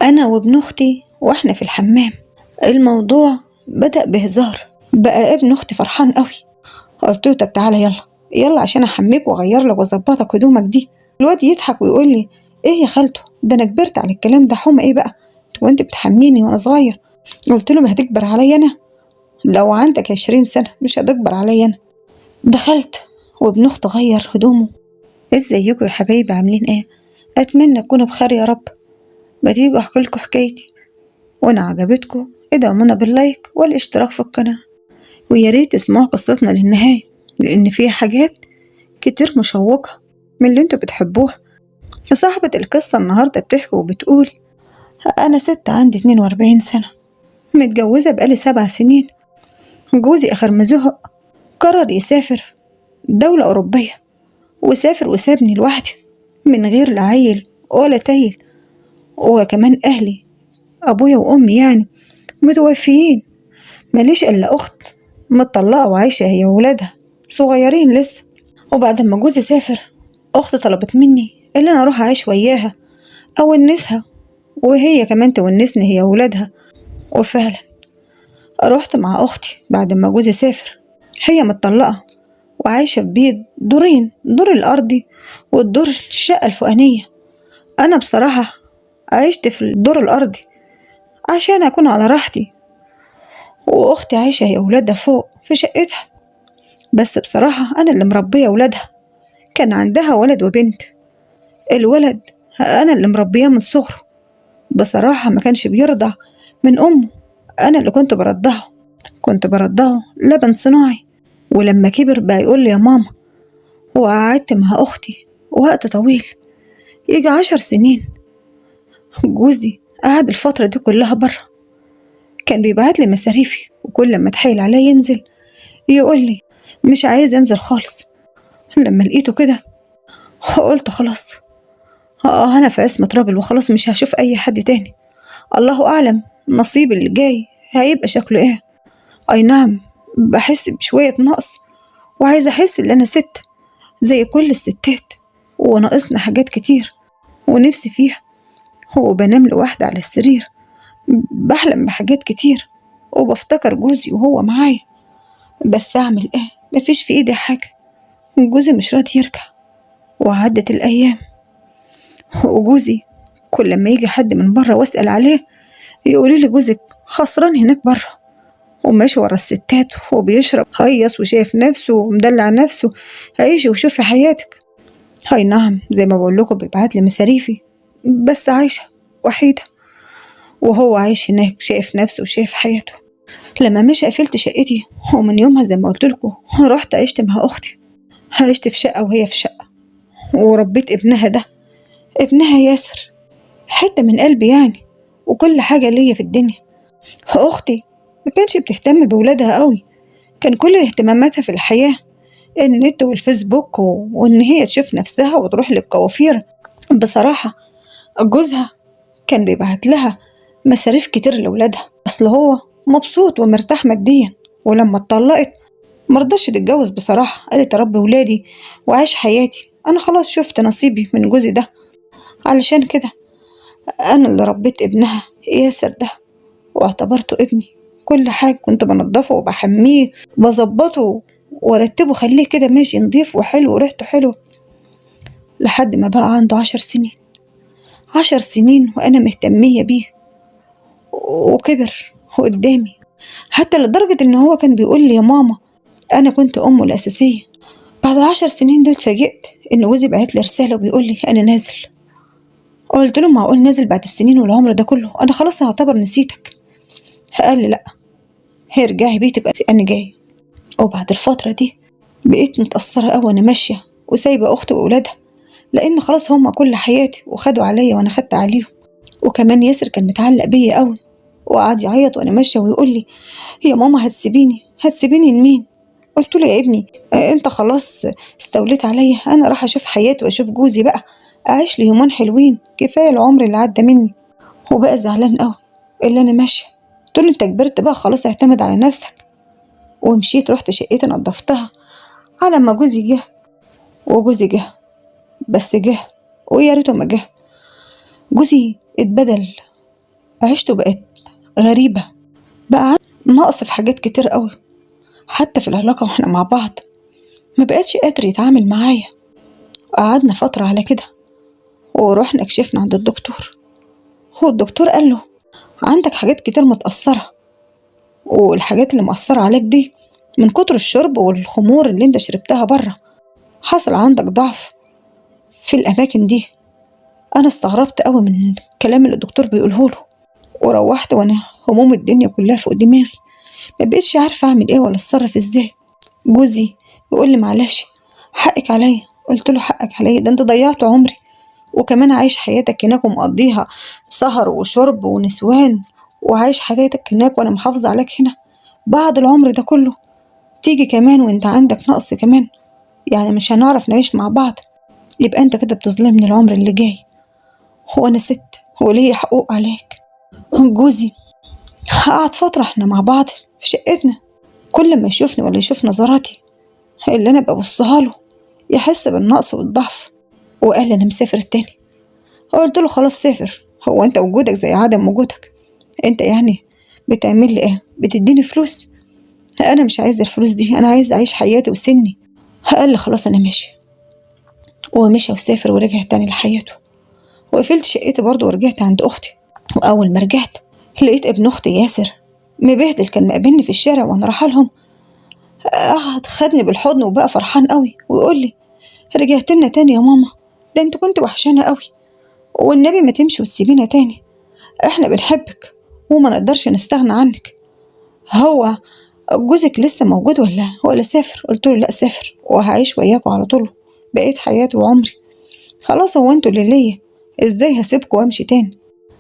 أنا وابن أختي وإحنا في الحمام الموضوع بدأ بهزار بقى ابن أختي فرحان قوي قلت له طب تعالى يلا يلا عشان أحميك وأغير لك وأظبطك هدومك دي الواد يضحك ويقول لي إيه يا خالته ده أنا كبرت على الكلام ده حومة إيه بقى وأنت بتحميني وأنا صغير قلت له ما هتكبر عليا أنا لو عندك عشرين سنة مش هتكبر عليا أنا دخلت وابن أختي غير هدومه ازيكم يا حبايبي عاملين ايه اتمنى تكونوا بخير يا رب ما تيجوا احكي لكم حكايتي وانا عجبتكم ادعمونا باللايك والاشتراك في القناة ويا ريت تسمعوا قصتنا للنهاية لان فيها حاجات كتير مشوقة من اللي انتوا بتحبوها صاحبة القصة النهاردة بتحكي وبتقول أنا ست عندي 42 سنة متجوزة بقالي سبع سنين جوزي آخر ما زهق قرر يسافر دولة أوروبية وسافر وسابني لوحدي من غير لا عيل ولا تايل وكمان أهلي أبويا وأمي يعني متوفيين ماليش إلا أخت متطلقة وعايشة هي وولادها صغيرين لسه وبعد ما جوزي سافر أختي طلبت مني إن أنا أروح أعيش وياها أونسها وهي كمان تونسني هي وولادها وفعلا رحت مع أختي بعد ما جوزي سافر هي متطلقة وعايشة في بيت دورين دور الأرضي والدور الشقة الفوقانية أنا بصراحة عشت في الدور الأرضي عشان أكون على راحتي وأختي عايشة هي وولادها فوق في شقتها بس بصراحة أنا اللي مربية ولادها كان عندها ولد وبنت الولد أنا اللي مربياه من صغره بصراحة ما كانش بيرضع من أمه أنا اللي كنت برضعه كنت برضعه لبن صناعي ولما كبر بقى يقول لي يا ماما وقعدت مع أختي وقت طويل يجي عشر سنين جوزي قعد الفترة دي كلها برا كان بيبعت لي مصاريفي وكل ما اتحايل عليا ينزل يقول لي مش عايز انزل خالص لما لقيته كده قلت خلاص اه انا في عصمة راجل وخلاص مش هشوف اي حد تاني الله اعلم نصيب اللي جاي هيبقى شكله ايه اي نعم بحس بشوية نقص وعايزة احس ان انا ست زي كل الستات وناقصنا حاجات كتير ونفسي فيها وبنام لوحدي على السرير بحلم بحاجات كتير وبفتكر جوزي وهو معايا بس أعمل إيه مفيش في إيدي حاجة جوزي مش راضي يرجع وعدت الأيام وجوزي كل لما يجي حد من بره وأسأل عليه يقولوا لي جوزك خسران هناك بره وماشي ورا الستات وبيشرب هيص وشايف نفسه ومدلع نفسه عيشي وشوفي حياتك هاي نعم زي ما بقول لكم بيبعت لي مصاريفي بس عايشة وحيدة وهو عايش هناك شايف نفسه وشايف حياته لما مشي قفلت شقتي ومن يومها زي ما قلت لكم رحت عشت مع أختي عشت في شقة وهي في شقة وربيت ابنها ده ابنها ياسر حتة من قلبي يعني وكل حاجة ليا في الدنيا أختي ما كانش بتهتم بولادها قوي كان كل اهتماماتها في الحياة النت والفيسبوك و... وإن هي تشوف نفسها وتروح للكوافير بصراحة جوزها كان بيبعت لها مصاريف كتير لولادها أصل هو مبسوط ومرتاح ماديا ولما اتطلقت مرضاش تتجوز بصراحة قالت أربي ولادي وأعيش حياتي أنا خلاص شفت نصيبي من جوزي ده علشان كده أنا اللي ربيت ابنها ياسر ده واعتبرته ابني كل حاجة كنت بنضفه وبحميه بظبطه وارتبه خليه كده ماشي نضيف وحلو وريحته حلوة لحد ما بقى عنده عشر سنين عشر سنين وأنا مهتمية بيه وكبر قدامي حتى لدرجة إن هو كان بيقول لي يا ماما أنا كنت أمه الأساسية بعد العشر سنين دول اتفاجئت إن جوزي بعت لي رسالة وبيقول لي أنا نازل قلت له معقول نازل بعد السنين والعمر ده كله أنا خلاص هعتبر نسيتك قال لي لأ هرجعي بيتك أنا جاي وبعد الفترة دي بقيت متأثرة أوي وأنا ماشية وسايبة أختي وأولادها لأن خلاص هما كل حياتي وخدوا عليا وأنا خدت عليهم وكمان ياسر كان متعلق بيا أوي وقعد يعيط وأنا ماشية ويقول لي يا ماما هتسيبيني هتسيبيني لمين قلت له يا ابني انت خلاص استوليت عليا انا راح اشوف حياتي واشوف جوزي بقى اعيش لي يومين حلوين كفايه العمر اللي عدى مني وبقى زعلان قوي اللي انا ماشيه قلت له انت كبرت بقى خلاص اعتمد على نفسك ومشيت رحت شقتي نضفتها على ما جوزي جه وجوزي جه بس جه ويا ريته ما جه جوزي اتبدل عيشته بقت غريبة بقى عندي نقص في حاجات كتير قوي حتى في العلاقة واحنا مع بعض ما بقتش قادر يتعامل معايا قعدنا فترة على كده ورحنا كشفنا عند الدكتور هو الدكتور قال له عندك حاجات كتير متأثرة والحاجات اللي مأثرة عليك دي من كتر الشرب والخمور اللي انت شربتها بره حصل عندك ضعف في الأماكن دي أنا استغربت قوي من الكلام اللي الدكتور بيقوله له وروحت وأنا هموم الدنيا كلها فوق دماغي ما بقتش عارفة أعمل إيه ولا أتصرف إزاي جوزي يقول لي معلش حقك عليا قلت له حقك عليا ده أنت ضيعت عمري وكمان عايش حياتك هناك ومقضيها سهر وشرب ونسوان وعايش حياتك هناك وأنا محافظة عليك هنا بعد العمر ده كله تيجي كمان وأنت عندك نقص كمان يعني مش هنعرف نعيش مع بعض يبقى أنت كده بتظلمني العمر اللي جاي هو أنا ست هو ليا حقوق عليك جوزي قعد فترة احنا مع بعض في شقتنا كل ما يشوفني ولا يشوف نظراتي اللي أنا ببصها له يحس بالنقص والضعف وقال لي أنا مسافر تاني قلت له خلاص سافر هو أنت وجودك زي عدم وجودك أنت يعني بتعمل لي إيه بتديني فلوس أنا مش عايز الفلوس دي أنا عايز أعيش حياتي وسني قال لي خلاص أنا ماشي ومشى وسافر ورجع تاني لحياته وقفلت شقتي برضه ورجعت عند أختي وأول ما رجعت لقيت ابن أختي ياسر مبهدل كان مقابلني في الشارع وأنا رايحة لهم قعد خدني بالحضن وبقى فرحان قوي ويقول لي رجعت لنا تاني يا ماما ده انت كنت وحشانة قوي والنبي ما تمشي وتسيبينا تاني احنا بنحبك وما نقدرش نستغنى عنك هو جوزك لسه موجود ولا ولا سافر قلت له لا سافر وهعيش وياكوا على طول بقيت حياتي وعمري خلاص هو انتوا اللي ليا ازاي هسيبكوا وامشي تاني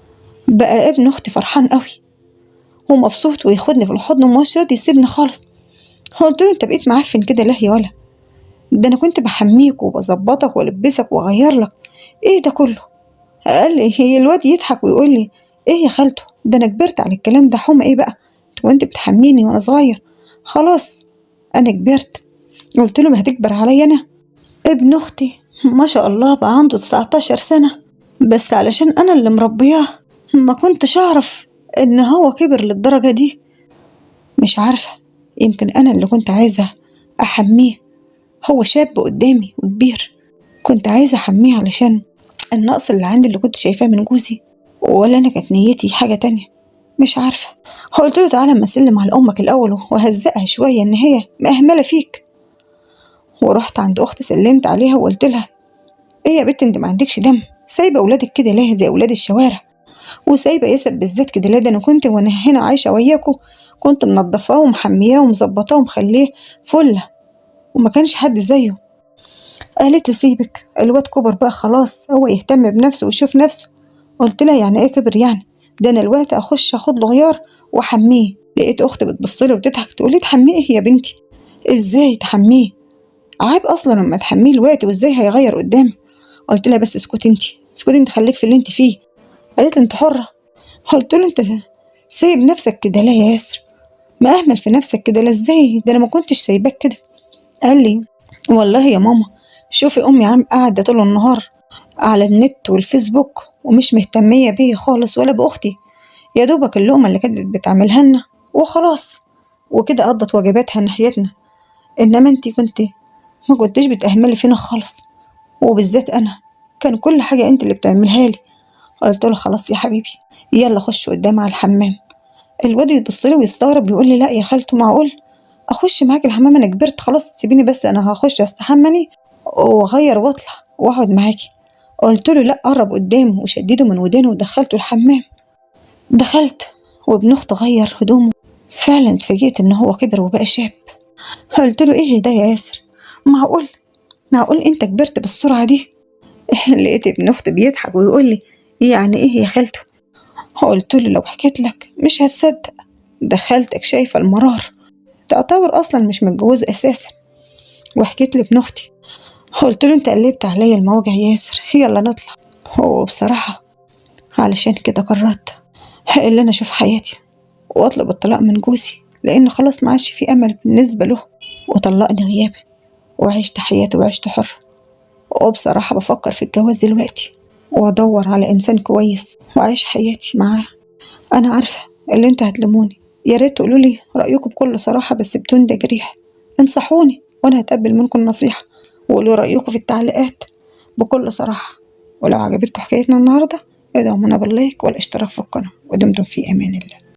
بقى ابن اختي فرحان قوي ومبسوط وياخدني في الحضن ومش راضي يسيبني خالص قلت له انت بقيت معفن كده ليه يا ولا ده انا كنت بحميك وبظبطك والبسك واغير لك ايه ده كله قال لي هي الواد يضحك ويقول لي ايه يا خالته ده انا كبرت على الكلام ده حومه ايه بقى وانت بتحميني وانا صغير خلاص انا كبرت قلت له ما هتكبر عليا انا ابن اختي ما شاء الله بقى عنده 19 سنه بس علشان انا اللي مربياه ما كنتش اعرف ان هو كبر للدرجه دي مش عارفه يمكن انا اللي كنت عايزه احميه هو شاب قدامي وكبير كنت عايزه احميه علشان النقص اللي عندي اللي كنت شايفاه من جوزي ولا انا كانت نيتي حاجه تانية مش عارفه قلت له تعالى اما اسلم على امك الاول وهزقها شويه ان هي مأهمله فيك ورحت عند اختي سلمت عليها وقلت لها ايه يا بنت انت ما عندكش دم سايبه اولادك كده ليه زي اولاد الشوارع وسايبه ياسر بالذات كده ليه ده انا كنت وانا هنا عايشه وياكوا كنت منضفاه ومحمياه ومظبطاه ومخليه فله وما كانش حد زيه قالت لي سيبك الواد كبر بقى خلاص هو يهتم بنفسه ويشوف نفسه قلت لها يعني ايه كبر يعني ده انا الوقت اخش اخد له غيار واحميه لقيت اختي بتبص لي وتضحك تقول لي تحميه ايه يا بنتي ازاي تحميه عيب اصلا لما تحميه الوقت وازاي هيغير قدامي قلت لها بس اسكتي انتي اسكتي انت خليك في اللي انت فيه قالت لي انت حره قلت له انت سايب نفسك كده ليه يا ياسر ما اهمل في نفسك كده لا ازاي ده انا ما كنتش سايباك كده قال لي والله يا ماما شوفي امي عم قاعده طول النهار على النت والفيسبوك ومش مهتميه بيا خالص ولا باختي يا دوبك اللقمه اللي كانت بتعملها لنا وخلاص وكده قضت واجباتها ناحيتنا انما انتي كنت ما كنتش بتأهملي فينا خالص وبالذات انا كان كل حاجه انت اللي بتعملها لي قلت له خلاص يا حبيبي يلا خش قدام على الحمام الواد يبص لي ويستغرب يقول لي لا يا خالته معقول اخش معاك الحمام انا كبرت خلاص سيبيني بس انا هخش استحمني واغير واطلع واقعد معاكي قلت له لا قرب قدامه وشدده من ودانه ودخلته الحمام دخلت وابن اختي غير هدومه فعلا اتفاجئت ان هو كبر وبقى شاب قلت له ايه ده يا ياسر معقول معقول انت كبرت بالسرعه دي لقيت ابن اختي بيضحك ويقول لي يعني ايه يا خالته قلت له لو حكيت لك مش هتصدق دخلتك شايفه المرار تعتبر اصلا مش متجوزه اساسا وحكيت لابن اختي قلت له انت قلبت عليا المواجع ياسر يلا نطلع هو بصراحه علشان كده قررت اللي انا اشوف حياتي واطلب الطلاق من جوزي لان خلاص ما عادش في امل بالنسبه له وطلقني غيابي وعشت حياتي وعشت حر وبصراحه بفكر في الجواز دلوقتي وادور على انسان كويس واعيش حياتي معاه أنا عارفة اللي انتوا هتلوموني يا ريت تقولوا لي رأيكم بكل صراحة بس بدون تجريح انصحوني وأنا هتقبل منكم النصيحة وقولوا رأيكم في التعليقات بكل صراحة ولو عجبتكم حكايتنا النهاردة ادعمونا باللايك والاشتراك في القناة ودمتم في أمان الله